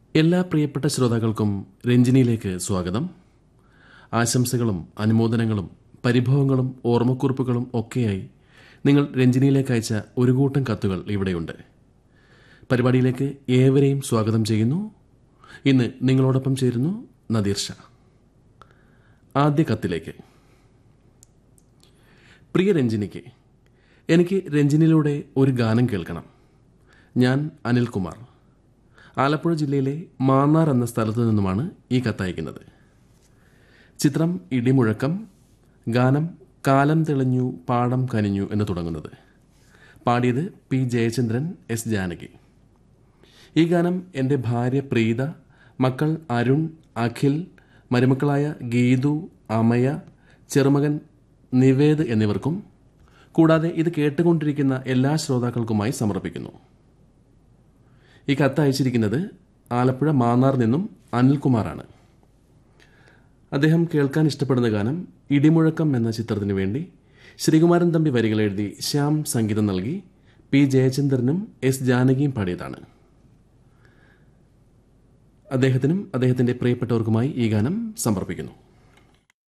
എല്ലാ പ്രിയപ്പെട്ട ശ്രോതാക്കൾക്കും രഞ്ജിനിയിലേക്ക് സ്വാഗതം ആശംസകളും അനുമോദനങ്ങളും പരിഭവങ്ങളും ഓർമ്മക്കുറിപ്പുകളും ഒക്കെയായി നിങ്ങൾ രഞ്ജിനിയിലേക്ക് അയച്ച ഒരു കൂട്ടം കത്തുകൾ ഇവിടെയുണ്ട് പരിപാടിയിലേക്ക് ഏവരെയും സ്വാഗതം ചെയ്യുന്നു ഇന്ന് നിങ്ങളോടൊപ്പം ചേരുന്നു നദീർ ഷാ ആദ്യ കത്തിലേക്ക് പ്രിയ രഞ്ജിനിക്ക് എനിക്ക് രഞ്ജിനിയിലൂടെ ഒരു ഗാനം കേൾക്കണം ഞാൻ അനിൽകുമാർ ആലപ്പുഴ ജില്ലയിലെ മാന്നാർ എന്ന സ്ഥലത്തു നിന്നുമാണ് ഈ കത്തയക്കുന്നത് ചിത്രം ഇടിമുഴക്കം ഗാനം കാലം തെളിഞ്ഞു പാടം കനിഞ്ഞു എന്ന് തുടങ്ങുന്നത് പാടിയത് പി ജയചന്ദ്രൻ എസ് ജാനകി ഈ ഗാനം എൻ്റെ ഭാര്യ പ്രീത മക്കൾ അരുൺ അഖിൽ മരുമക്കളായ ഗീതു അമയ ചെറുമകൻ നിവേദ് എന്നിവർക്കും കൂടാതെ ഇത് കേട്ടുകൊണ്ടിരിക്കുന്ന എല്ലാ ശ്രോതാക്കൾക്കുമായി സമർപ്പിക്കുന്നു ഈ കത്ത് അയച്ചിരിക്കുന്നത് ആലപ്പുഴ മാന്നാർ നിന്നും അനിൽകുമാറാണ് അദ്ദേഹം കേൾക്കാൻ ഇഷ്ടപ്പെടുന്ന ഗാനം ഇടിമുഴക്കം എന്ന ചിത്രത്തിനു വേണ്ടി ശ്രീകുമാരൻ തമ്പി വരികൾ എഴുതി ശ്യാം സംഗീതം നൽകി പി ജയചന്ദ്രനും എസ് ജാനകിയും പാടിയതാണ് അദ്ദേഹത്തിനും അദ്ദേഹത്തിന്റെ പ്രിയപ്പെട്ടവർക്കുമായി ഈ ഗാനം സമർപ്പിക്കുന്നു